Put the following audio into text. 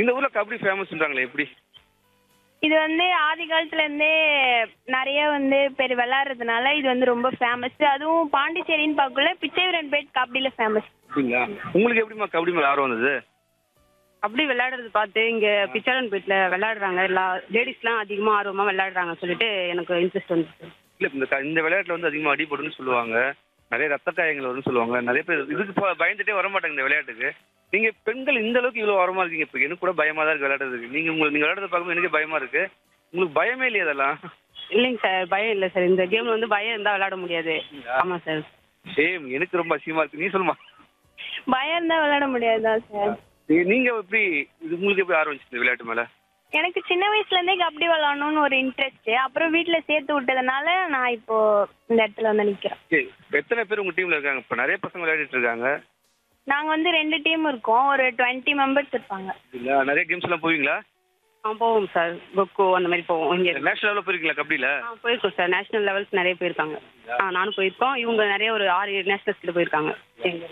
இந்த ஊர்ல கபடி ஃபேமஸ்ன்றாங்களே எப்படி இது வந்து ஆதி காலத்துல இருந்தே நிறைய வந்து பேர் விளையாடுறதுனால இது வந்து ரொம்ப ஃபேமஸ் அதுவும் பாண்டிச்சேரின்னு பார்க்கல பிச்சைவரன்பேட் கபடியில ஃபேமஸ் அப்படிங்களா உங்களுக்கு எப்படிமா கபடி மேல ஆர்வம் வந்தது அப்படி விளையாடுறது பார்த்து இங்க பிச்சாரன் பேட்ல விளையாடுறாங்க எல்லா லேடிஸ்லாம் அதிகமா ஆர்வமா விளையாடுறாங்க சொல்லிட்டு எனக்கு இன்ட்ரெஸ்ட் வந்துச்சு இல்ல இந்த க- இந்த விளையாட்டுல வந்து அதிகமா அடிபடுன்னு சொல்லுவாங்க நிறைய ரத்த காயங்கள் வரும்னு சொல்லுவாங்க நிறைய பேர் இதுக்கு ப- பயந்துட்டே வர மாட்டாங்க இந்த விளையாட்டுக்கு நீங்க பெண்கள் இந்த அளவுக்கு இவ்வளவு ஆர்வமா இருக்கீங்க இப்ப எனக்கு கூட பயமா தான் இருக்கு விளையாடுறதுக்கு நீங்க உங்களுக்கு நீங்க விளையாடுறத பார்க்கும்போது எனக்கே பயமா இருக்கு உங்களுக்கு பயமே இல்லையா அதெல்லாம் இல்லைங்க சார் பயம் இல்லை சார் இந்த கேம்ல வந்து பயம் இருந்தா விளையாட முடியாது ஆமா சார் சேம் எனக்கு ரொம்ப அசிங்கமா இருக்கு நீ சொல்லுமா பயம் இருந்தா விளையாட முடியாதுதான் சார் நீ- நீங்க எப்படி இது உங்களுக்கு எப்படி ஆர்வம் வந்துச்சு இந்த விளையாட்டு மேல எனக்கு சின்ன வயசுல இருந்தே கபடி விளையாடணும்னு ஒரு இன்ட்ரெஸ்ட் அப்புறம் வீட்ல சேர்த்து விட்டதுனால நான் இப்போ இந்த இடத்துல வந்து நிக்கிறேன் சரி எத்தனை பேர் உங்க டீம்ல இருக்காங்க இப்ப நிறைய பசங்க விளையாடிட்டு இருக்காங்க நாங்க வந்து ரெண்டு டீம் இருக்கோம் ஒரு டுவெண்ட்டி மெம்பர்ஸ் இருப்பாங்க இல்ல நிறைய கேம்ஸ் எல்லாம் போவீங்களா ஆ போவோம் சார் கொக்கோ அந்த மாதிரி போவோம் இங்க நேஷனல் லெவலில் போயிருக்கீங்களா கபடியில ஆ போயிருக்கோம் சார் நேஷனல் லெவல்ஸ் நிறைய போயிருக்காங்க ஆ நானும் போயிருக்கோம் இவங்க நிறைய ஒரு ஆறு நேஷனல்ஸ் கிட்ட போயிருக்காங்க எங்க